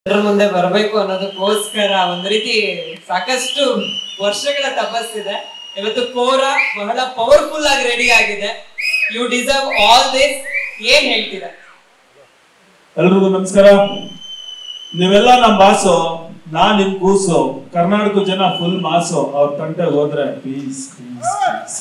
ಜನರ ಮುಂದೆ ಬರಬೇಕು ಅನ್ನೋದಕ್ಕೋಸ್ಕರ ಒಂದ್ ರೀತಿ ಸಾಕಷ್ಟು ವರ್ಷಗಳ ತಪಸ್ಸಿದೆ ಇವತ್ತು ಕೋರ ಬಹಳ ಪವರ್ಫುಲ್ ಆಗಿ ರೆಡಿ ಆಗಿದೆ ಯು ಡಿಸರ್ವ್ ಆಲ್ ದಿಸ್ ಏನ್ ಹೇಳ್ತೀರಾ ಎಲ್ರಿಗೂ ನಮಸ್ಕಾರ ನೀವೆಲ್ಲ ನಮ್ ಬಾಸು ನಾ ನಿಮ್ ಕೂಸು ಕರ್ನಾಟಕ ಜನ ಫುಲ್ ಮಾಸು ಅವ್ರ ತಂಟೆಗೆ ಹೋದ್ರೆ ಪ್ಲೀಸ್ ಪ್ಲೀಸ್ ಪ್ಲೀಸ್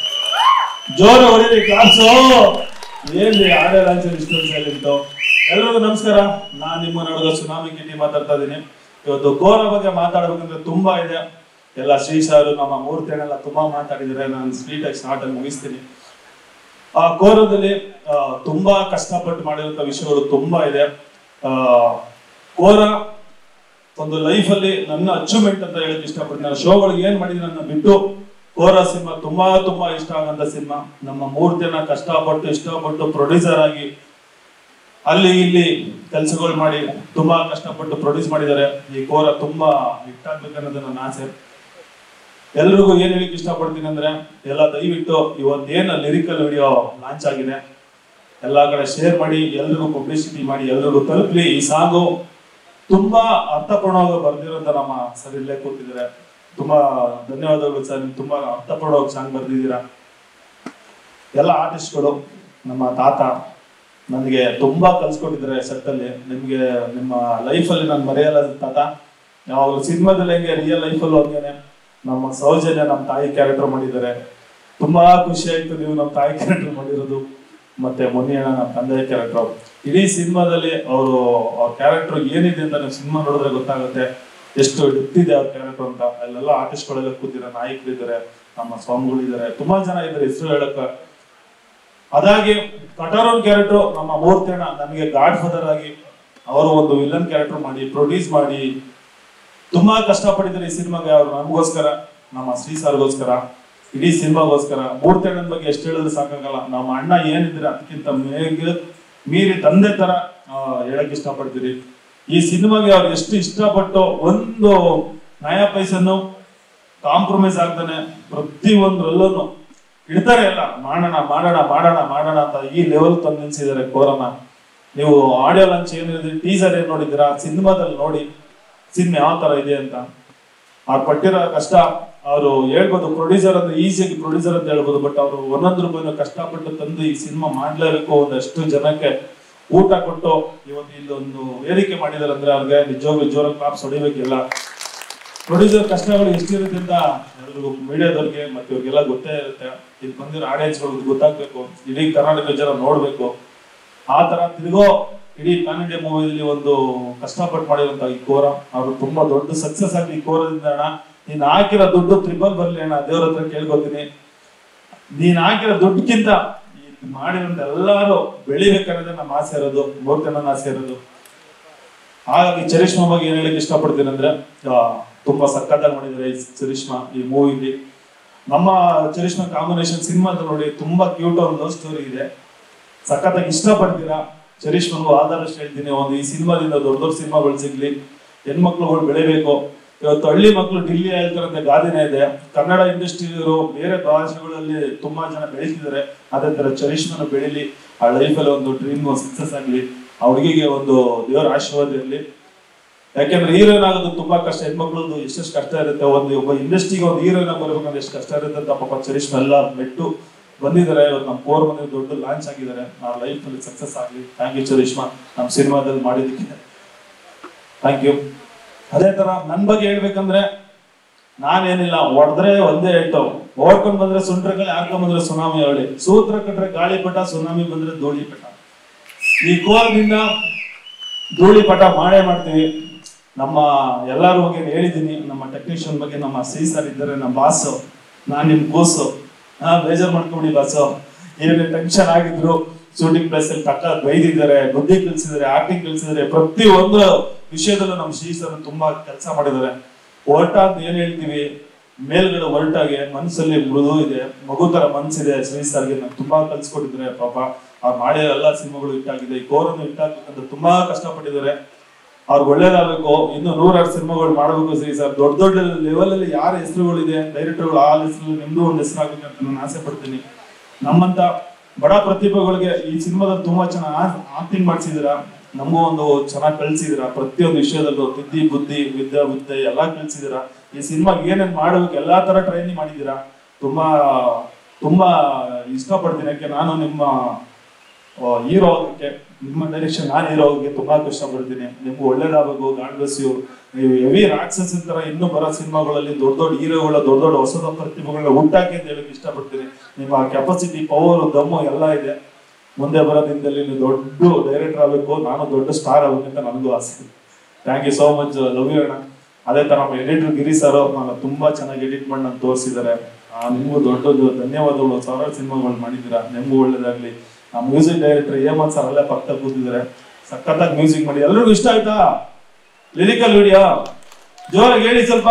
ಜೋರು ಹೊಡಿರಿ ಕ್ಲಾಸು ಏನ್ರಿ ಆಡೇ ರಾಜ್ಯ ಇಷ್ಟೊಂದು ಸೈಲೆಂಟು ಎಲ್ರಿಗೂ ನಮಸ್ಕಾರ ನಾನ್ ನಿಮ್ಮ ನಡುವ ಸುನಾಮಿ ಕಿಟಿ ಮಾತಾಡ್ತಾ ಇದೀನಿ ಇವತ್ತು ಗೋರ ಬಗ್ಗೆ ಮಾತಾಡ್ಬೇಕಂದ್ರೆ ತುಂಬಾ ಇದೆ ಎಲ್ಲ ಶ್ರೀ ಸಾರು ನಮ್ಮ ಮೂರ್ತಿಯನ್ನೆಲ್ಲ ತುಂಬಾ ಮಾತಾಡಿದ್ರೆ ನಾನು ಸ್ವೀಟ್ ಆಗಿ ಸ್ಟಾರ್ಟ್ ಆಗಿ ಮುಗಿಸ್ತೀನಿ ಆ ಕೋರದಲ್ಲಿ ಆ, ತುಂಬಾ ಕಷ್ಟಪಟ್ಟು ಮಾಡಿರುವಂತ ವಿಷಯಗಳು ತುಂಬಾ ಇದೆ ಆ, ಕೋರ ಒಂದು ಲೈಫ್ ಅಲ್ಲಿ ನನ್ನ ಅಚೀವ್ಮೆಂಟ್ ಅಂತ ಹೇಳಕ್ ಇಷ್ಟಪಡ್ತೀನಿ ನಾನು ಶೋಗಳಿಗೆ ಏನ್ ಮಾಡಿದ್ದೀನಿ ನನ್ನ ಬಿಟ್ಟು ಕೋರ ಸಿನಿಮಾ ತುಂಬಾ ತುಂಬಾ ಇಷ್ಟ ಆಗಂತ ಸಿನಿಮಾ ನಮ್ಮ ಮೂರ್ತಿಯನ್ನ ಕಷ್ಟಪಟ್ಟು ಇಷ್ಟಪಟ್ಟು ಪ್ರೊಡ್ಯೂಸರ್ ಆಗಿ ಅಲ್ಲಿ ಇಲ್ಲಿ ಕೆಲಸಗಳು ಮಾಡಿ ತುಂಬಾ ಕಷ್ಟಪಟ್ಟು ಪ್ರೊಡ್ಯೂಸ್ ಮಾಡಿದ್ದಾರೆ ಈ ಕೋರ ತುಂಬಾ ಹಿಟ್ಟಾಗ್ಬೇಕನ್ನೋದು ನನ್ನ ಆಸೆ ಎಲ್ರಿಗೂ ಏನ್ ಹೇಳಿಕ್ ಇಷ್ಟಪಡ್ತೀನಿ ಅಂದ್ರೆ ಎಲ್ಲ ದಯವಿಟ್ಟು ಇವತ್ತೇನು ಲಿರಿಕಲ್ ವಿಡಿಯೋ ಲಾಂಚ್ ಆಗಿದೆ ಎಲ್ಲಾ ಕಡೆ ಶೇರ್ ಮಾಡಿ ಎಲ್ರಿಗೂ ಪಬ್ಲಿಸಿಟಿ ಮಾಡಿ ಎಲ್ರಿಗೂ ತಲುಪಲಿ ಈ ಸಾಂಗು ತುಂಬಾ ಅರ್ಥಪೂರ್ಣವಾಗಿ ಬರ್ದಿರೋಂತ ನಮ್ಮ ಸರ್ ಇಲ್ಲೇ ಕೂತಿದ್ದಾರೆ ತುಂಬಾ ಧನ್ಯವಾದಗಳು ಸರ್ ನೀವು ತುಂಬಾ ಅರ್ಥಪೂರ್ಣವಾಗಿ ಸಾಂಗ್ ಬರ್ದಿದ್ದೀರಾ ಎಲ್ಲ ಆರ್ಟಿಸ್ಟ್ಗಳು ನಮ್ಮ ತಾತ ನನಗೆ ತುಂಬಾ ಕಲ್ಸ್ಕೊಟ್ಟಿದ್ದಾರೆ ಸೆಟ್ ಅಲ್ಲಿ ನಿಮ್ಗೆ ನಿಮ್ಮ ಲೈಫಲ್ಲಿ ನಾನು ಮರೆಯಲ್ಲ ತಾತ ಯಾವಾಗ ಸಿನಿಮಾದಲ್ಲಿ ಹೆಂಗೆ ರಿಯಲ್ ಲೈಫಲ್ಲೂ ಹಂಗೇನೆ ನಮ್ಮ ಸೌಜನ್ಯ ನಮ್ಮ ತಾಯಿ ಕ್ಯಾರೆಕ್ಟರ್ ಮಾಡಿದ್ದಾರೆ ತುಂಬಾ ಖುಷಿ ಆಯ್ತು ನೀವು ನಮ್ಮ ತಾಯಿ ಕ್ಯಾರೆಕ್ಟರ್ ಮಾಡಿರೋದು ಮತ್ತೆ ಮೊನ್ನೆಯಣ್ಣ ನಮ್ಮ ತಂದೆ ಕ್ಯಾರೆಕ್ಟರ್ ಇಡೀ ಸಿನಿಮಾದಲ್ಲಿ ಅವರು ಅವ್ರ ಕ್ಯಾರೆಕ್ಟರ್ ಏನಿದೆ ಅಂತ ನೀವು ಸಿನಿಮಾ ನೋಡಿದ್ರೆ ಗೊತ್ತಾಗುತ್ತೆ ಎಷ್ಟು ಡೆಪ್ತ್ ಇದೆ ಅವ್ರ ಕ್ಯಾರೆಕ್ಟರ್ ಅಂತ ಅಲ್ಲೆಲ್ಲ ಆರ್ಟಿಸ್ಟ್ಗಳೆಲ್ಲ ಕೂತಿರೋ ನಾಯಕರಿದ್ದಾರೆ ನಮ್ಮ ಸ್ವಾಮಿಗಳಿದ್ದಾರೆ ತುಂಬಾ ಜನ ಇದ್ದಾರೆ ಹೆಸರು ಹೇಳಕ್ಕ ಅದಾಗಿ ಕಟಾರೋನ್ ಕ್ಯಾರೆಕ್ಟರ್ ನಮ್ಮ ಮೂರ್ತಿಯಣ್ಣ ನನಗೆ ಗಾಡ್ ಫಾದರ್ ಆಗಿ ಅವರು ಒಂದು ವಿಲನ್ ಕ್ಯಾರೆಕ್ಟರ್ ಮಾಡಿ ಪ್ರೊಡ್ಯೂಸ್ ಮಾಡಿ ತುಂಬಾ ಕಷ್ಟಪಟ್ಟಿದ್ದಾರೆ ಈ ಸಿನಿಮಾಗೆ ಅವ್ರು ನಮಗೋಸ್ಕರ ನಮ್ಮ ಶ್ರೀ ಸರ್ಗೋಸ್ಕರ ಇಡೀ ಸಿನಿಮಾಗೋಸ್ಕರ ಮೂರ್ತಿಯಣ್ಣನ ಬಗ್ಗೆ ಎಷ್ಟು ಹೇಳಿದ್ರೆ ಸಾಕಾಗಲ್ಲ ನಮ್ಮ ಅಣ್ಣ ಏನಿದ್ರೆ ಅದಕ್ಕಿಂತ ಮೇಗ ಮೀರಿ ತಂದೆ ತರ ಆ, ಹೇಳಕ್ ಇಷ್ಟಪಡ್ತೀರಿ ಈ ಸಿನಿಮಾಗೆ ಅವ್ರು ಎಷ್ಟು ಇಷ್ಟಪಟ್ಟು ಒಂದು ನಯ ಪೈಸನ್ನು ಕಾಂಪ್ರಮೈಸ್ ಆಗ್ತಾನೆ ಪ್ರತಿ ಒಂದ್ರಲ್ಲೂ ಇಡ್ತಾರೆ ಎಲ್ಲ ಮಾಡೋಣ ಮಾಡೋಣ ಮಾಡೋಣ ಮಾಡೋಣ ಅಂತ ಈ ಲೆವೆಲ್ ತಂದು ನಿಲ್ಸಿದ್ದಾರೆ ಕೋರನ ನೀವು ಆಡಿಯೋ ಲಾಂಚ್ ಏನಿದೆ ಟೀಸರ್ ಏನ್ ನೋಡಿದ್ದೀರಾ ಸಿನಿಮಾದಲ್ಲಿ ನೋಡಿ ಸಿನಿಮಾ ಯಾವ ತರ ಇದೆ ಅಂತ ಅವ್ರು ಪಟ್ಟಿರೋ ಕಷ್ಟ ಅವರು ಹೇಳ್ಬೋದು ಪ್ರೊಡ್ಯೂಸರ್ ಅಂದ್ರೆ ಈಸಿಯಾಗಿ ಪ್ರೊಡ್ಯೂಸರ್ ಅಂತ ಹೇಳ್ಬೋದು ಬಟ್ ಅವರು ಒಂದೊಂದು ರೂಪಾಯಿನ ಕಷ್ಟಪಟ್ಟು ತಂದು ಈ ಸಿನಿಮಾ ಮಾಡ್ಲೇಬೇಕು ಒಂದಷ್ಟು ಜನಕ್ಕೆ ಊಟ ಕೊಟ್ಟು ಇವತ್ತು ಇಲ್ಲೊಂದು ವೇದಿಕೆ ಮಾಡಿದಾರೆ ಅಂದ್ರೆ ಅವ್ರಿಗೆ ನಿಜವಾಗ್ಲೂ ಜೋರ ಕ್ಲಾಪ್ಸ್ ಹೊಡಿಬೇಕಿಲ್ಲ ಪ್ರೊಡ್ಯೂಸರ್ ಕಷ್ಟಗಳು ಎಷ್ಟಿರುತ್ತೆ ಅಂತ ಎಲ್ರಿಗೂ ಮೀಡಿಯಾದವ್ರಿಗೆ ಮತ್ತೆ ಇವ್ರಿಗೆಲ್ಲ ಗೊತ್ತೇ ಇರುತ್ತೆ ಇಲ್ಲಿ ಬಂದಿರೋ ಆಡಿಯನ್ಸ್ಗಳಿಗೆ ಗೊತ್ತಾಗ್ಬೇಕು ಇಡೀ ಕರ್ನಾಟಕ ಜನ ನೋಡ್ಬೇಕು ಆ ತರ ತಿರ್ಗೋ ಇಡೀ ಪ್ಯಾನ್ ಇಂಡಿಯಾ ಮೂವಿಲಿ ಒಂದು ಕಷ್ಟಪಟ್ಟು ಮಾಡಿರುವಂತ ಈ ಕೋರ ಅವರು ತುಂಬಾ ದೊಡ್ಡ ಸಕ್ಸಸ್ ಆಗಿ ಈ ಕೋರದಿಂದ ಅಣ್ಣ ನೀನ್ ಹಾಕಿರೋ ದುಡ್ಡು ತ್ರಿಬಲ್ ಬರ್ಲಿ ಅಣ್ಣ ದೇವ್ರ ಹತ್ರ ಕೇಳ್ಕೊತೀನಿ ನೀನ್ ಹಾಕಿರೋ ದುಡ್ಡುಕ್ಕಿಂತ ಈ ಮಾಡಿರೋಂತ ಎಲ್ಲಾರು ಬೆಳಿಬೇಕನ್ನೋದೇ ನಮ್ಮ ಆಸೆ ಇರೋದು ಮೂರ್ತನ ಆಸೆ ಇರೋದು ಹಾಗಾಗಿ ಚರಿಷ್ಮಾ ಬಗ್ಗೆ ಏನ್ ಹೇಳಕ್ ಇಷ್ಟಪಡ್ತೀನಿ ಅಂದ್ರೆ ಆ, ತುಂಬಾ ಸಕ್ಕತ್ತಾಗಿ ಮಾಡಿದ್ದಾರೆ ಈ ಚರಿಷ್ಮಾ ಈ ಮೂವಿಲಿ ನಮ್ಮ ಚರಿಷ್ಮಾ ಕಾಂಬಿನೇಷನ್ ಸಿನಿಮಾದ ನೋಡಿ ತುಂಬಾ ಕ್ಯೂಟ್ ಒಂದು ಲವ್ ಸ್ಟೋರಿ ಇದೆ ಸಖತ್ತಾಗಿ ಇಷ್ಟಪಡ್ತೀರಾ ಚರಿಷ್ಮನ್ಗೂ ಆದರಷ್ಟು ಹೇಳ್ತೀನಿ ಒಂದು ಈ ಸಿನಿಮಾದಿಂದ ದೊಡ್ಡ ದೊಡ್ಡ ಸಿನಿಮಾಗಳು ಸಿಗ್ಲಿ ಹೆಣ್ಮಕ್ಳುಗಳು ಬೆಳಿಬೇಕು ಇವತ್ತು ಹಳ್ಳಿ ಮಕ್ಕಳು ಡಿಲ್ಲಿ ಹೇಳ್ತಾರಂತೆ ಗಾದಿನೇ ಇದೆ ಕನ್ನಡ ಇಂಡಸ್ಟ್ರಿಯವರು ಬೇರೆ ಭಾಷೆಗಳಲ್ಲಿ ತುಂಬಾ ಜನ ಬೆಳೀತಿದ್ದಾರೆ ಅದೇ ತರ ಚರಿಷ್ಮನ ಬೆಳಿಲಿ ಆ ಲೈಫಲ್ಲಿ ಒಂದು ಡ್ರೀಮ್ ಸಕ್ಸಸ್ ಆಗ್ಲಿ ಆ ಹುಡುಗಿಗೆ ಒಂದು ದೇವರ ಆಶೀರ್ವಾದ ಇರಲಿ ಯಾಕೆಂದ್ರೆ ಹೀರೋಯಿನ್ ಆಗೋದು ತುಂಬಾ ಕಷ್ಟ ಹೆಣ್ಮಕ್ಳದ್ದು ಎಷ್ಟೆಷ್ಟು ಕಷ್ಟ ಇರುತ್ತೆ ಒಂದು ಒಬ್ಬ ಇಂಡಸ್ಟ್ರಿಗೆ ಒಂದು ಹೀರೋಯಿನ್ ಬರ್ಬೇಕಂದ್ರೆ ಎಷ್ಟು ಕಷ್ಟ ಇರುತ್ತೆ ಅಂತ ಪಾಪ ಚರಿಷ್ಮ ಎಲ್ಲ ಮೆಟ್ಟು ಬಂದಿದ್ದಾರೆ ಇವತ್ತು ನಮ್ಮ ಕೋರ್ ಮನೆ ದೊಡ್ಡ ಲಾಂಚ್ ಆಗಿದ್ದಾರೆ ಆ ಲೈಫ್ ಅಲ್ಲಿ ಸಕ್ಸಸ್ ಆಗ್ಲಿ ಥ್ಯಾಂಕ್ ಯು ಚರಿಷ್ಮಾ ನಮ್ಮ ಸಿನಿಮಾದಲ್ಲಿ ಮಾಡಿದ್ದಕ್ಕೆ ಥ್ಯಾಂಕ್ ಯು ಅದೇ ತರ ನನ್ ಬಗ್ಗೆ ಹೇಳ್ಬೇಕಂದ್ರೆ ನಾನೇನಿಲ್ಲ ಹೊಡೆದ್ರೆ ಒಂದೇ ಏಟು ಓಡ್ಕೊಂಡ್ ಬಂದ್ರೆ ಸುಂಟ್ರಗಳು ಹಾರ್ಕೊಂಡ್ ಬಂದ್ರೆ ಸುನಾಮಿ ಹೇಳಿ ಸೂತ್ರ ಕಟ್ರೆ ಗಾಳಿಪಟ ಸುನಾಮಿ ಬಂದ್ರೆ ಧೂಳಿಪಟ ಈ ಕೋರದಿಂದ ಧೂಳಿಪಟ ಮಾಡೇ ಮಾಡ್ತೀವಿ ನಮ್ಮ ಎಲ್ಲಾರ ಬಗ್ಗೆ ಹೇಳಿದೀನಿ ನಮ್ಮ ಟೆಕ್ನಿಷಿಯನ್ ಬಗ್ಗೆ ನಮ್ಮ ಸಿ ಸರ್ ಇದ್ದಾರೆ ನಮ್ಮ ಬಾಸ್ ನಾನ್ ನಿಮ್ ಕೂಸು ಹಾ ಬೇಜಾರ್ ಮಾಡ್ಕೊಬಿಡಿ ಬಾಸು ಏನೇ ಟೆನ್ಷನ್ ಆಗಿದ್ರು ಶೂಟಿಂಗ್ ಪ್ಲೇಸ್ ಅಲ್ಲಿ ತಕ್ಕ ಬೈದಿದ್ದಾರೆ ಬುದ್ಧಿ ಕಲಿಸಿದ್ದಾರೆ ಆಕ್ಟಿಂಗ್ ಕಲಿಸಿದ್ದಾರೆ ಪ್ರತಿ ಒಂದು ವಿಷಯದಲ್ಲೂ ನಮ್ಮ ಶ್ರೀ ಸರ್ ತುಂಬಾ ಕೆಲಸ ಮಾಡಿದ್ದಾರೆ ಹೊರಟ ಅಂತ ಏನ್ ಹೇಳ್ತೀವಿ ಮೇಲ್ಗಡೆ ಹೊರಟಾಗೆ ಮನಸ್ಸಲ್ಲಿ ಮೃದು ಇದೆ ಮಗು ತರ ಮನ್ಸಿದೆ ಶ್ರೀ ಸರ್ಗೆ ನಂಗೆ ತುಂಬಾ ಕಲ್ಸ್ಕೊಟ್ಟಿದ್ದಾರೆ ಪಾಪ ಅವ್ರು ಮಾಡಿರೋ ಎಲ್ಲಾ ಸಿನಿಮಾಗಳು ಹಿಟ್ಟಾಗಿದೆ ಈ ಕೋರನ್ನು ಹಿಟ್ಟಾಗ್ಬೇಕಂತ ತುಂಬಾ ಕಷ್ಟಪಟ್ಟಿದ್ದಾರೆ ಅವ್ರಿಗೆ ಒಳ್ಳೇದಾಗಬೇಕು ಇನ್ನು ನೂರಾರು ಸಿನಿಮಾಗಳು ಮಾಡಬೇಕು ಶ್ರೀ ಸರ್ ದೊಡ್ಡ ದೊಡ್ಡ ಲೆವೆಲ್ ಅಲ್ಲಿ ಯಾರ ಹೆಸರುಗಳಿದೆ ಡೈರೆಕ್ಟರ್ಗಳು ಆ ಹೆಸರು ನಿಮ್ದು ಒಂದು ಹೆಸರಾಗಬೇಕು ಅಂತ ನಾನು ಆಸೆ ಪಡ್ತೀನಿ ನಮ್ಮಂತ ಬಡ ಪ್ರತಿಭೆಗಳಿಗೆ ಈ ಸಿನಿಮಾದಲ್ಲಿ ತುಂಬಾ ಚೆನ್ನಾಗಿ ಆಕ್ಟಿಂಗ್ ಮಾಡಿಸಿದಿರ ನಮಗೂ ಒಂದು ಚೆನ್ನಾಗಿ ಕಳ್ಸಿದಿರ ಪ್ರತಿಯೊಂದು ವಿಷಯದಲ್ಲೂ ತಿದ್ದಿ ಬುದ್ಧಿ ವಿದ್ಯೆ ವಿದ್ಯೆ ಎಲ್ಲಾ ಕಳ್ಸಿದಿರ ಈ ಸಿನಿಮಾಗೆ ಏನೇನ್ ಮಾಡ್ಬೇಕು ಎಲ್ಲಾ ತರ ಟ್ರೈನಿಂಗ್ ಮಾಡಿದೀರಾ ತುಂಬಾ ತುಂಬಾ ಇಷ್ಟಪಡ್ತೀನಿ ಯಾಕೆ ನಾನು ನಿಮ್ಮ ಹೀರೋ ಆಗೋಕ್ಕೆ ನಿಮ್ಮ ಡೈರೆಕ್ಷನ್ ನಾನು ಹೀರೋ ಆಗೋಕ್ಕೆ ತುಂಬಾ ಕಷ್ಟಪಡ್ತೀನಿ ನಿಮ್ಗೆ ಒಳ್ಳೇದಾಗಬೇಕು ಗಾಡ್ ಬ್ಲೆಸ್ ಯು ನೀವು ಹೆವಿ ರಾಕ್ಷಸ ತರ ಇನ್ನೂ ಬರೋ ಸಿನಿಮಾಗಳಲ್ಲಿ ದೊಡ್ಡ ದೊಡ್ಡ ಹೀರೋಗಳ ದೊಡ್ಡ ದೊಡ್ಡ ಹೊಸ ಹೊಸ ಪ್ರತಿಭೆಗಳನ್ನ ಹುಟ್ಟಾಕಿ ಅಂತ ಹೇಳಕ್ ಇಷ್ಟಪಡ್ತೀನಿ ನಿಮ್ಮ ಕೆಪಾಸಿಟಿ ಪವರ್ ದಮ್ಮು ಎಲ್ಲ ಇದೆ ಮುಂದೆ ಬರೋ ದಿನದಲ್ಲಿ ನೀವು ದೊಡ್ಡ ಡೈರೆಕ್ಟರ್ ಆಗಬೇಕು ನಾನು ದೊಡ್ಡ ಸ್ಟಾರ್ ಆಗಬೇಕು ಅಂತ ನನಗೂ ಆಸೆ thank you so much love you ಅಣ್ಣ ಅದೇ ತರ ನಮ್ಮ ಎಡಿಟರ್ ಗಿರಿ ಸರ್ ನಾನು ತುಂಬಾ ಚೆನ್ನಾಗಿ ಎಡಿಟ್ ಮಾಡಿ ನಾನು ತೋರಿಸಿದ್ದಾರೆ ನಿಮಗೂ ದೊಡ್ಡದು ಧನ್ಯವಾದಗಳು ಸಾವಿರಾರು ಸಿನಿಮಾಗಳು ಮಾಡಿದ್ದೀರಾ ನಿಮಗೂ ಒಳ್ಳೇದಾಗ್ಲಿ ನಮ್ಮ ಮ್ಯೂಸಿಕ್ ಡೈರೆಕ್ಟರ್ ಹೇಮಂತ್ ಸರ್ ಅಲ್ಲೇ ಪಕ್ಕದಲ್ಲಿ ಕೂತಿದ್ದಾರೆ ಸಖತ್ತಾಗಿ ಮ್ಯೂಸಿಕ್ ಮಾಡಿ ಎಲ್ರಿಗೂ ಇಷ್ಟ ಆಯ್ತಾ ಲಿರಿಕಲ್ ವಿಡಿಯೋ ಜೋರಾಗಿ ಹೇಳಿ ಸ್ವಲ್ಪ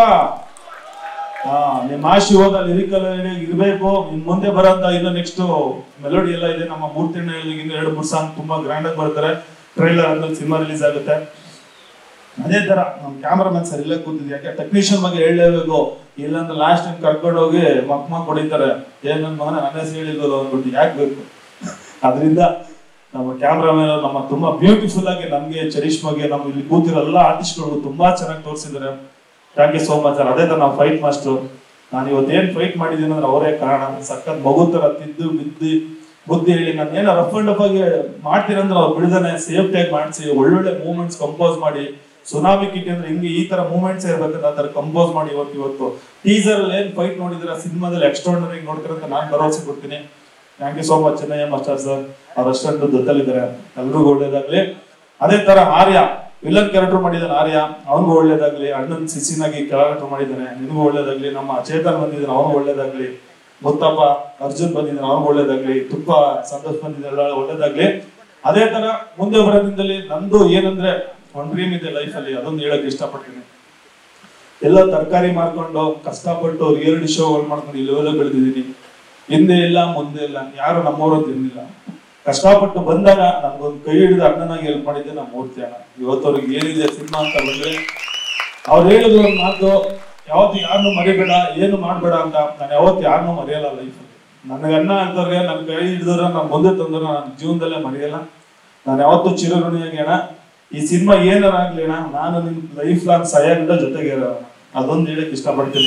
ಹಾ ನಿಮ್ಮ ಆಶೀರ್ವಾದ ಲಿರಿಕಲ್ ಇರಬೇಕು ಇನ್ ಮುಂದೆ ಬರೋಂತ ಇನ್ನು ನೆಕ್ಸ್ಟ್ ಮೆಲೋಡಿ ಎಲ್ಲ ಇದೆ ನಮ್ಮ ಮೂರ್ತಿಣ್ಣ ಇನ್ನು ಎರಡು ಮೂರು ಸಾಂಗ್ ತುಂಬಾ ಗ್ರ್ಯಾಂಡ್ ಆಗಿ ಬರ್ತಾರೆ ಟ್ರೈಲರ್ ಆದ್ಮೇಲೆ ಸಿನಿಮಾ ರಿಲೀಸ್ ಆಗುತ್ತೆ ಅದೇ ತರ ನಮ್ ಕ್ಯಾಮ್ರಾಮನ್ ಸರ್ ಇಲ್ಲೇ ಕೂತಿದ್ವಿ ಯಾಕೆ ಟೆಕ್ನಿಷಿಯನ್ ಬಗ್ಗೆ ಹೇಳಲೇಬೇಕು ಇಲ್ಲಾಂದ್ರೆ ಲಾಸ್ಟ್ ಟೈಮ್ ಕರ್ಕೊಂಡು ಹೋಗಿ ಮಕ್ ಮಕ್ ಹೊಡಿತಾರೆ ಏನ್ ನನ್ ಮಗನ ನನ್ನ ಹೆಸರು ಹೇಳಿದ್ರು ಅಂದ್ಬಿಟ್ಟು ಯಾಕೆ ಬೇಕು ಅದರಿಂದ ನಮ್ಮ ಕ್ಯಾಮ್ರಾಮನ್ ನಮ್ಮ ತುಂಬಾ ಬ್ಯೂಟಿಫುಲ್ ಆಗಿ ನಮ್ಗೆ ಚರಿಷ್ಮಾಗೆ ನಮ್ಮ ಇಲ್ಲಿ ಕೂತಿರೋ ಎಲ್ಲ ಆರ್ಟಿಸ್ಟ್ಗಳು ತುಂಬಾ ಚೆನ್ನಾಗಿ ತೋರಿಸಿದ್ದಾರೆ thank you so much sir ಅದೇ ತರ ನಾವು ಫೈಟ್ ಮಾಸ್ಟರ್ ನಾನು ಇವತ್ತೇನ್ ಫೈಟ್ ಮಾಡಿದ್ದೀನಿ ಅಂದ್ರೆ ಅವರೇ ಕಾರಣ ಸಖತ್ ಮಗು ತರ ತಿದ್ದು ಬಿದ್ದು ಬುದ್ಧಿ ಹೇಳಿ ನಾನು ಏನೋ ರಫ್ ಅಂಡ್ ರಫ್ ಆಗಿ ಮಾಡ್ತೀರಂದ್ರೆ ಅವ್ರು ಬಿಡದಾನೆ ಸೇಫ್ಟಿಯಾಗಿ ಮಾಡಿಸಿ ಒಳ್ಳೊಳ್ಳೆ ಮೂವ್ಮೆಂಟ್ಸ್ ಕಂಪೋಸ್ ಮಾಡಿ ಸುನಾಮಿ ಕಿಟ್ ಅಂದ್ರೆ ಹಿಂಗೆ ಈ ತರ ಮೂವ್ಮೆಂಟ್ಸ್ ಇರ್ಬೇಕಂತ ಆ ತರ ಕಂಪೋಸ್ ಮಾಡಿ ಇವತ್ತು ಇವತ್ತು ಟೀಸರ್ ಅಲ್ಲಿ ಏನ್ ಫೈಟ್ ನೋಡಿದ್ರೆ ಸಿನಿಮಾದಲ್ಲಿ ಎಕ್ಸ್ಟ್ರಾರ್ಡನರಿ ನೋಡ್ತಾರೆ ಅಂತ ನಾನು ಭರವಸೆ ಕೊಡ್ತೀನಿ thank you so much Chennaiah master sir ಅವ್ರ ಅಷ್ಟೊಂದು ಜೊತೆಲಿದ್ದಾರೆ ಎಲ್ರಿಗೂ ಒಳ್ಳೇದಾಗ್ಲಿ ಅದೇ ತರ ಆರ್ಯ ವಿಲನ್ ಕ್ಯಾರೆಕ್ಟರ್ ಮಾಡಿದ್ದಾನೆ ಆರ್ಯ ಅವನಿಗೂ ಒಳ್ಳೇದಾಗ್ಲಿ ಅಣ್ಣನ್ ಸಿಸಿನಾಗಿ ಕ್ಯಾರೆಕ್ಟರ್ ಮಾಡಿದ್ದಾನೆ ನಿನಗೂ ಒಳ್ಳೇದಾಗ್ಲಿ ನಮ್ಮ ಚೇತನ್ ಬಂದಿದ್ದಾನೆ ಅವನು ಒಳ್ಳೇದಾಗ್ಲಿ ಮುತ್ತಪ್ಪ ಅರ್ಜುನ್ ಬಂದಿದ್ದಾನೆ ಅವನಿಗೂ ಒಳ್ಳೇದಾಗ್ಲಿ ತುಪ್ಪ ಸಂತೋಷ್ ಬಂದಿದ್ದಾನೆ ಒಳ್ಳೇದಾಗ್ಲಿ ಅದೇ ತರ ಮುಂದೆ ಬರೋ ದಿನದಲ್ಲಿ ನಂದು ಏನಂದ್ರೆ ಒಂದ್ ಡ್ರೀಮ್ ಇದೆ ಲೈಫ್ ಅಲ್ಲಿ ಅದೊಂದು ಹೇಳಕ್ ಇಷ್ಟಪಡ್ತೀನಿ ಎಲ್ಲ ತರಕಾರಿ ಮಾರ್ಕೊಂಡು ಕಷ್ಟಪಟ್ಟು ರಿಯಾಲಿಟಿ ಶೋಗಳು ಮಾಡ್ಕೊಂಡು ಈ ಲೆವೆಲ್ ಬೆಳೆದಿದ್ದೀನಿ ಹಿಂದೆ ಇಲ್ಲ ಮುಂದೆ ಇಲ್ಲ ಯಾರು ನಮ್ಮವರು ಅಂತ ಇರ್ಲಿಲ್ಲ ಕಷ್ಟಪಟ್ಟು ಬಂದಾಗ ನನ್ಗೊಂದು ಕೈ ಹಿಡಿದು ಅಣ್ಣನಾಗಿ ಹೆಲ್ಪ್ ಮಾಡಿದ್ದೆ ನಮ್ಮ ಮೂರ್ತಿ ಅಣ್ಣ ಇವತ್ತು ಅವ್ರಿಗೆ ಏನಿದೆ ಸಿನಿಮಾ ಅಂತ ಬಂದ್ರೆ ಅವ್ರು ಹೇಳಿದ್ರು ಒಂದು ಮಾತು ಯಾವತ್ತು ಯಾರನ್ನು ಮರಿಬೇಡ ಏನು ಮಾಡ್ಬೇಡ ಅಂತ ನಾನು ಯಾವತ್ತು ಯಾರನ್ನೂ ಮರೆಯಲ್ಲ ಲೈಫಲ್ಲಿ ನನಗೆ ಅಣ್ಣ ಅಂತವ್ರಿಗೆ ನನ್ನ ಕೈ ಹಿಡಿದ್ರೆ ನಾನು ಮುಂದೆ ತಂದ್ರೆ ನನ್ನ ಜೀವನದಲ್ಲೇ ಮರೆಯಲ್ಲ ನಾನು ಯಾವತ್ತೂ ಚಿರಋಣಿಯಾಗಿ ಅಣ್ಣ ಈ ಸಿನಿಮಾ ಏನಾರ ಆಗ್ಲಿ ಅಣ್ಣ ನಾನು ನಿಮ್ ಲೈಫ್ ಲಾಂಗ್ ಸಹಾಯದಿಂದ ಜೊತೆಗೆ ಇರೋಣ ಅದೊಂದು ಹೇಳಕ್ ಇಷ್ಟಪಡ್ತೀನಿ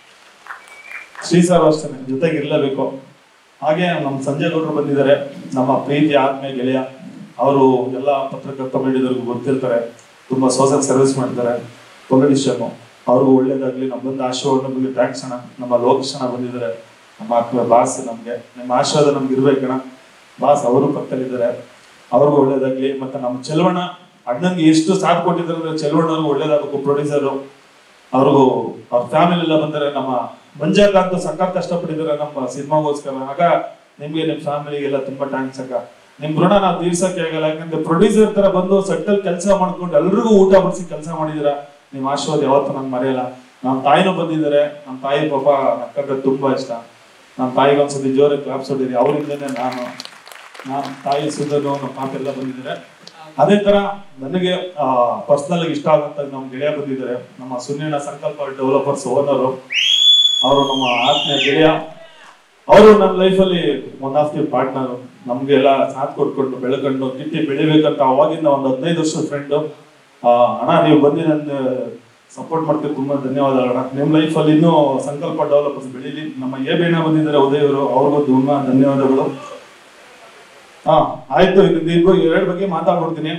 ಶ್ರೀ ಸರ್ ಅಷ್ಟೇ ಜೊತೆಗೆ ಇರ್ಲೇಬೇಕು ಹಾಗೆ ನಮ್ಮ ಸಂಜಯ್ ಗೌಡರು ಬಂದಿದ್ದಾರೆ ನಮ್ಮ ಪ್ರೀತಿ ಆತ್ಮೀಯ ಗೆಳೆಯ ಅವರು ಎಲ್ಲ ಪತ್ರಕರ್ತ ಮೀಡಿಯಾದವ್ರಿಗೂ ಗೊತ್ತಿರ್ತಾರೆ ತುಂಬಾ ಸೋಷಿಯಲ್ ಸರ್ವಿಸ್ ಮಾಡ್ತಾರೆ ಪೊಲಿಟಿಷಿಯನ್ ಅವ್ರಿಗೂ ಒಳ್ಳೇದಾಗ್ಲಿ ನಮ್ಮದೊಂದು ಆಶೀರ್ವಾದ ಬಗ್ಗೆ ಥ್ಯಾಂಕ್ಸ್ ಅಣ್ಣ ನಮ್ಮ ಲೋಕೇಶ್ ಅಣ್ಣ ಬಂದಿದ್ದಾರೆ ನಮ್ಮ ಆತ್ಮೀಯ ಬಾಸ್ ನಮ್ಗೆ ನಿಮ್ಮ ಆಶೀರ್ವಾದ ನಮ್ಗೆ ಇರ್ಬೇಕಣ್ಣ ಬಾಸ್ ಅವರು ಪಕ್ಕದಲ್ಲಿದ್ದಾರೆ ಅವ್ರಿಗೂ ಒಳ್ಳೇದಾಗ್ಲಿ ಮತ್ತೆ ನಮ್ಮ ಚೆಲುವಣ್ಣ ಅಣ್ಣನ್ಗೆ ಎಷ್ಟು ಸಾಥ್ ಕೊಟ್ಟಿದ್ದಾರೆ ಅಂದ್ರೆ ಚೆಲುವಣ್ಣವ್ರಿಗೂ ಒಳ್ಳೇದಾಗಬೇಕು ಪ್ರೊಡ್ಯೂಸರು ಅವ್ರಿಗೂ ಅವ್ರ ಫ್ಯಾಮಿಲಿ ಎಲ್ಲ ಬಂದರೆ ನಮ್ಮ ಮಂಜಾಕಾಂತ್ ಸಖತ್ ಕಷ್ಟಪಟ್ಟಿದ್ದಾರೆ ನಮ್ಮ ಸಿನಿಮಾಗೋಸ್ಕರ ಆಗ ನಿಮ್ಗೆ ನಿಮ್ ಫ್ಯಾಮಿಲಿಗೆಲ್ಲ ತುಂಬಾ ಥ್ಯಾಂಕ್ಸ್ ಅಕ್ಕ ನಿಮ್ ಋಣ ನಾವು ತೀರ್ಸಕ್ಕೆ ಆಗಲ್ಲ ಯಾಕಂದ್ರೆ ಪ್ರೊಡ್ಯೂಸರ್ ತರ ಬಂದು ಸೆಟ್ಟಲ್ ಕೆಲಸ ಮಾಡ್ಕೊಂಡು ಎಲ್ರಿಗೂ ಊಟ ಬಡಿಸಿ ಕೆಲಸ ಮಾಡಿದೀರಾ ನಿಮ್ ಆಶೀರ್ವಾದ ಯಾವತ್ತೂ ನಂಗೆ ಮರೆಯಲ್ಲ ನಮ್ಮ ತಾಯಿನೂ ಬಂದಿದ್ದಾರೆ ನಮ್ಮ ತಾಯಿ ಪಾಪ ನಕ್ಕಂದ್ರೆ ತುಂಬಾ ಇಷ್ಟ ನಮ್ಮ ತಾಯಿಗೆ ಒಂದ್ಸತಿ ಜೋರಾಗಿ ಕ್ಲಾಪ್ಸ್ ಹೊಡಿರಿ ಅವರಿಂದನೇ ನಾನು ನಾನು ತಾಯಿ ಸುಧನು ನಮ್ಮ ಪಾಪ ಎಲ್ಲ ಬಂದಿದ್ದಾರೆ ಅದೇ ತರ ನನಗೆ ಪರ್ಸನಲ್ ಆಗಿ ಇಷ್ಟ ಆಗುವಂತ ನಮ್ಮ ಗೆಳೆಯ ಬಂದಿದ್ದಾರೆ ನಮ್ಮ ಸುನಿಲ ಸಂಕಲ್ಪ ಡೆವಲಪರ್ಸ್ ಓನರು ಅವರು ನಮ್ಮ ಆತ್ಮೀಯ ಗೆಳೆಯ ಅವರು ನನ್ನ ಲೈಫಲ್ಲಿ ಒನ್ ಆಫ್ ದಿ ಪಾರ್ಟ್ನರ್ ನಮ್ಗೆಲ್ಲ ಸಾಥ್ ಕೊಟ್ಕೊಂಡು ಬೆಳ್ಕೊಂಡು ಕಿಟ್ಟಿ ಬೆಳಿಬೇಕಂತ ಅವಾಗಿಂದ ಒಂದು ಹದಿನೈದು ವರ್ಷದ ಫ್ರೆಂಡ್ ಅಣ್ಣ ನೀವು ಬಂದು ನನ್ನ ಸಪೋರ್ಟ್ ಮಾಡ್ತೀವಿ ತುಂಬಾ ಧನ್ಯವಾದ ಅಣ್ಣ ನಿಮ್ಮ ಲೈಫಲ್ಲಿ ಇನ್ನೂ ಸಂಕಲ್ಪ ಡೆವಲಪರ್ಸ್ ಬೆಳೀಲಿ ನಮ್ಮ ಎ ಬೇಣ ಬಂದಿದ್ದಾರೆ ಉದಯವರು ಅವ್ರಿಗೂ ತುಂಬಾ ಧನ್ಯವಾದಗಳು ಹಾ ಆಯ್ತು ಇದು ಎರಡು ಬಗ್ಗೆ ಮಾತಾಡ್ಬಿಡ್ತೀನಿ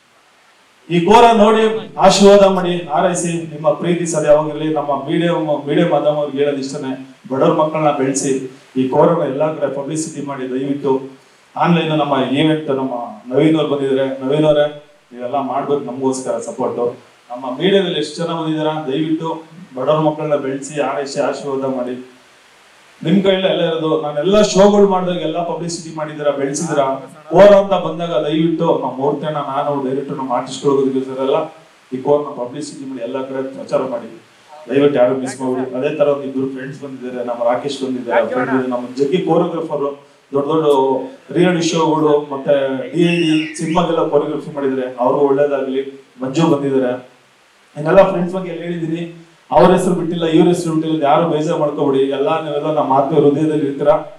ಈ ಕೋರ ನೋಡಿ ಆಶೀರ್ವಾದ ಮಾಡಿ ಹಾರೈಸಿ ನಿಮ್ಮ ಪ್ರೀತಿ ಸದ ಯಾವಾಗಿರ್ಲಿ ನಮ್ಮ ಮೀಡಿಯಂ ಮೀಡಿಯಂ ಮಾಧ್ಯಮ ಅವ್ರಿಗೆ ಹೇಳೋದು ಇಷ್ಟನೇ ಬಡವ್ರ ಮಕ್ಕಳನ್ನ ಬೆಳೆಸಿ ಈ ಕೋರನ ಎಲ್ಲಾ ಕಡೆ ಪಬ್ಲಿಸಿಟಿ ಮಾಡಿ ದಯವಿಟ್ಟು ಆನ್ಲೈನ್ ನಮ್ಮ ಈವೆಂಟ್ ನಮ್ಮ ನವೀನ್ ಅವ್ರು ಬಂದಿದ್ದಾರೆ ನವೀನ್ ಅವರೇ ನೀವೆಲ್ಲ ಮಾಡ್ಬೇಕು ನಮಗೋಸ್ಕರ ಸಪೋರ್ಟ್ ನಮ್ಮ ಮೀಡಿಯಾದಲ್ಲಿ ಎಷ್ಟು ಜನ ಬಂದಿದ್ದೀರಾ ದಯವಿಟ್ಟು ಬಡವ್ರ ಮಕ್ಕಳನ್ನ ಬೆಳೆಸಿ ಆರೈಸಿ ಆಶೀರ್ವಾದ ಮಾಡಿ ನಿಮ್ ಕೈಲಿ ಎಲ್ಲ ಇರೋದು ನಾನೆಲ್ಲ ಶೋಗಳು ಮಾಡಿದಾಗ ಎಲ್ಲ ಪಬ್ಲಿಸಿಟಿ ಮಾಡಿದಿರ ಬೆಳೆಸಿದಿರ ಕೋರ್ ಅಂತ ಬಂದಾಗ ದಯವಿಟ್ಟು ನಮ್ಮ ಮೂರ್ತಣ್ಣ ನಾನು ಡೈರೆಕ್ಟರ್ ನಮ್ಮ ಆರ್ಟಿಸ್ಟ್ಗಳು ಎಲ್ಲ ಈ ಕೋರ್ನ ಪಬ್ಲಿಸಿಟಿ ಮಾಡಿ ಎಲ್ಲ ಕಡೆ ಪ್ರಚಾರ ಮಾಡಿ ದಯವಿಟ್ಟು ಯಾರು ಮಿಸ್ ಮಾಡಿ ಅದೇ ತರ ಒಂದು ಇಬ್ರು ಫ್ರೆಂಡ್ಸ್ ಬಂದಿದ್ದಾರೆ ನಮ್ಮ ರಾಕೇಶ್ ಬಂದಿದ್ದಾರೆ friend ಇದೆ, ನಮ್ಮ ಜಗ್ಗಿ ಕೋರಿಯೋಗ್ರಫರ್ ದೊಡ್ಡ ದೊಡ್ಡ ರಿಯಾಲಿಟಿ ಶೋಗಳು ಮತ್ತೆ ಡಿ ಡಿ ಸಿನಿಮಾಗೆಲ್ಲ ಕೋರಿಯೋಗ್ರಫಿ ಮಾಡಿದ್ದಾರೆ ಅವ್ರಿಗೂ ಒಳ್ಳೇದಾಗ್ಲಿ ಮಂಜು ಬಂದಿದ್ದಾರೆ ಇನ್ನೆಲ್ಲ ಫ್ರೆಂಡ್ಸ್ ಬಗ್ಗೆ ಎಲ್ಲ ಹೇಳಿದೀನಿ ಅವ್ರ ಹೆಸರು ಬಿಟ್ಟಿಲ್ಲ ಇವ್ರ ಹೆಸರು ಬಿಟ್ಟಿಲ್ಲ ಯಾರು ಬೇಜಾರ್ ಮಾಡ್ಕೋಬಿಡಿ ಎಲ್ಲ ನೀವೆಲ್ಲ ನಮ್ಮ ಆತ್ಮೀಯ ಹೃದಯದಲ್ಲಿ ಇರ್ತೀರಾ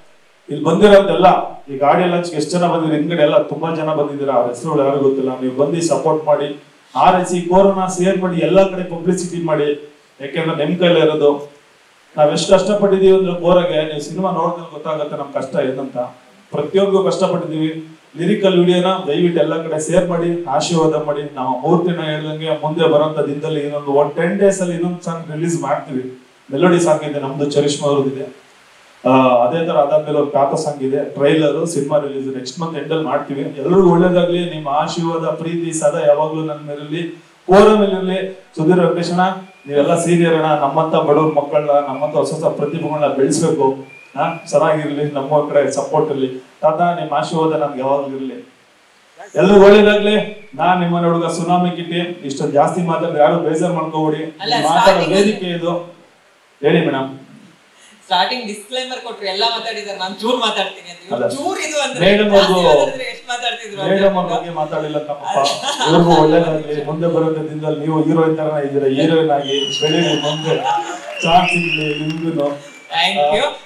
ಇಲ್ಲಿ ಬಂದಿರೋದೆಲ್ಲ ಈ ಗಾಡಿ ಲಾಂಚ್ ಎಷ್ಟು ಜನ ಬಂದಿದ್ರು ಹಿಂದ್ಗಡೆ ಎಲ್ಲ ತುಂಬಾ ಜನ ಬಂದಿದ್ದೀರಾ ಅವ್ರ ಹೆಸರುಗಳು ಯಾರು ಗೊತ್ತಿಲ್ಲ ನೀವು ಬಂದು ಸಪೋರ್ಟ್ ಮಾಡಿ R S C corona share ಮಾಡಿ ಎಲ್ಲಾ ಕಡೆ ಪಬ್ಲಿಸಿಟಿ ಮಾಡಿ ಯಾಕೆಂದ್ರೆ ನಿಮ್ ಕೈಲೇ ಇರೋದು ನಾವ್ ಎಷ್ಟು ಕಷ್ಟಪಟ್ಟಿದೀವಿ ಅಂದ್ರೆ ಬೋರಾಗೆ ನೀವು ಸಿನಿಮಾ ನೋಡಿದ್ರೆ ಗೊತ್ತಾಗುತ್ತೆ ನಮ್ ಕಷ್ಟ ಏನಂತ ಪ್ರತಿಯೊಬ್ಬರು ಕಷ್ಟಪಟ್ಟಿದೀವಿ ಲಿರಿಕಲ್ ವಿಡಿಯೋನ ದಯವಿಟ್ಟು ಎಲ್ಲಾ ಕಡೆ ಶೇರ್ ಮಾಡಿ ಆಶೀರ್ವಾದ ಮಾಡಿ ನಾವು ಮೂರ್ತಿನ ಹೇಳ್ದಂಗೆ ಮುಂದೆ ಬರೋಂಥ ದಿನದಲ್ಲಿ ಇನ್ನೊಂದು ಒನ್ ಟೆನ್ ಡೇಸ್ ಅಲ್ಲಿ ಇನ್ನೊಂದು ಸಾಂಗ್ ರಿಲೀಸ್ ಮಾಡ್ತೀವಿ ಮೆಲೋಡಿ ಸಾಂಗ್ ಇದೆ ನಮ್ದು ಚರಿಷ್ಮಾ ಅವ್ರದ್ದಿದೆ ಆ, ಅದೇ ತರ ಅದಾದ್ಮೇಲೆ ಒಂದು ಕಾಕ ಸಾಂಗ್ ಇದೆ trailer cinema release next month end ಅಲ್ಲಿ ಮಾಡ್ತೀವಿ ಎಲ್ಲರಿಗೂ ಒಳ್ಳೇದಾಗ್ಲಿ ನಿಮ್ಮ ಆಶೀರ್ವಾದ ಪ್ರೀತಿ ಸದಾ ಯಾವಾಗ್ಲೂ ನನ್ನ ಮೇಲಿರ್ಲಿ ಕೋರ ಮೇಲಿರ್ಲಿ ಸುಧೀರ್ ವೆಂಕಟೇಶಣ್ಣ ನೀವೆಲ್ಲ ಸೀನಿಯರ್ ಅಣ್ಣ ನಮ್ಮಂತ ಬಡವ್ರ ಮಕ್ಕಳನ್ನ ನಮ್ಮಂತ ಹೊಸ ಹೊಸ ಪ್ರತಿಭೆಗಳನ್ನ ಬೆಳೆಸ್ಬೇಕು ಹಾ ಚೆನ್ನಾಗಿರ್ಲಿ ನಮ್ಮ ಕಡೆ ಸಪೋರ್ಟ್ ಇರ್ಲಿ ತಾತ ನಿಮ್ಮ ಆಶೀರ್ವಾದ ನಮ್ಗೆ ಯಾವಾಗ್ಲೂ ಇರ್ಲಿ ಎಲ್ರಿಗೂ ಒಳ್ಳೇದಾಗ್ಲಿ ನಾನ್ ನಿಮ್ಮ ಹುಡುಗ ಸುನಾಮಿ ಕಿಟ್ಟಿ ಇಷ್ಟು ಜಾಸ್ತಿ ಮಾತಾಡಿದ್ರೆ ಯಾರು ಬೇಜಾರ್ ಮಾಡ್ಕೋಬೇಡಿ ಅಲ್ಲ, ಮಾತಾಡೋ starting- ವೇದಿಕೆ ಇದು ಹೇಳಿ ಮೇಡಮ್ ಸ್ಟಾರ್ಟಿಂಗ್ ಡಿಸ್ಕ್ಲೈಮರ್ ಕೊಟ್ರು ಎಲ್ಲ ಮಾತಾಡಿದಾರೆ ನಾನು ಚೂರ್ ಮಾತಾಡ್ತೀನಿ ಅಂತ ಅಲ್ಲ. ಇವ್ರು ಚೂರ್ ಇದು ಅಂದ್ರೆ Madam ಜಾಸ್ತಿ ಅವ್ರು- ಮಾತಾಡಿದ್ರೆ ಎಷ್ಟು ಮಾತಾಡ್ತಿದ್ರು ಅಂತ ಮೇಡಮ್ ಅವ್ರ ಬಗ್ಗೆ ಮಾತಾಡಿಲ್ಲ ತಮ್ಮಪ್ಪ ಇವ್ರಿಗೂ ಒಳ್ಳೇದಾಗ್ಲಿ ಮುಂದೆ ಬರೋ ದಿನದಲ್ಲಿ ನೀವು ಹೀರೋಯಿನ್ ತರ ಇದ್ದೀರಾ ಹೀರೋಯಿನ್ ಆಗಿ ಬೆಳೀರಿ ಮುಂದೆ ಚಾನ್ಸ್ ಸಿಗ್ಲಿ ನಿಮ್ಗೂ ಥ್ಯಾಂಕ್ ಯು